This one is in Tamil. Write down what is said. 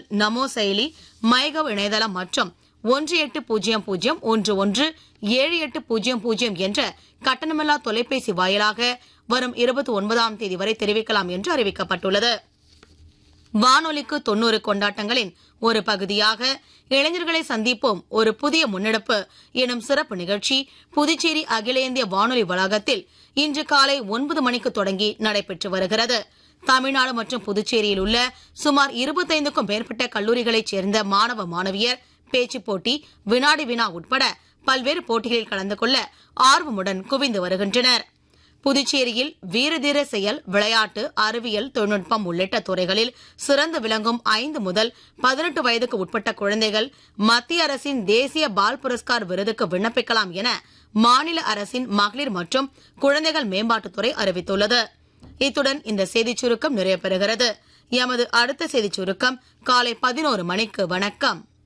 நமோ செயலி மைகவ் இணையதளம் மற்றும் ஒன்று எட்டு பூஜ்ஜியம் பூஜ்ஜியம் ஒன்று ஒன்று ஏழு எட்டு பூஜ்ஜியம் பூஜ்ஜியம் என்ற கட்டணமில்லா தொலைபேசி வாயிலாக வரும் இருபத்தி ஒன்பதாம் தேதி வரை தெரிவிக்கலாம் என்று அறிவிக்கப்பட்டுள்ளது வானொலிக்கு தொண்ணூறு கொண்டாட்டங்களின் ஒரு பகுதியாக இளைஞர்களை சந்திப்போம் ஒரு புதிய முன்னெடுப்பு எனும் சிறப்பு நிகழ்ச்சி புதுச்சேரி அகில இந்திய வானொலி வளாகத்தில் இன்று காலை ஒன்பது மணிக்கு தொடங்கி நடைபெற்று வருகிறது தமிழ்நாடு மற்றும் புதுச்சேரியில் உள்ள சுமார் இருபத்தைந்துக்கும் மேற்பட்ட கல்லூரிகளைச் சேர்ந்த மாணவ மாணவியர் பேச்சுப் போட்டி வினாடி வினா உட்பட பல்வேறு போட்டிகளில் கலந்து கொள்ள ஆர்வமுடன் குவிந்து வருகின்றனர் புதுச்சேரியில் வீரதீர செயல் விளையாட்டு அறிவியல் தொழில்நுட்பம் உள்ளிட்ட துறைகளில் சிறந்து விளங்கும் ஐந்து முதல் பதினெட்டு வயதுக்கு உட்பட்ட குழந்தைகள் மத்திய அரசின் தேசிய பால் புரஸ்கார் விருதுக்கு விண்ணப்பிக்கலாம் என மாநில அரசின் மகளிர் மற்றும் குழந்தைகள் மேம்பாட்டுத்துறை அறிவித்துள்ளது இத்துடன் இந்த செய்திச் சுருக்கம் நிறைவு பெறுகிறது எமது அடுத்த செய்திச் சுருக்கம் காலை பதினோரு மணிக்கு வணக்கம்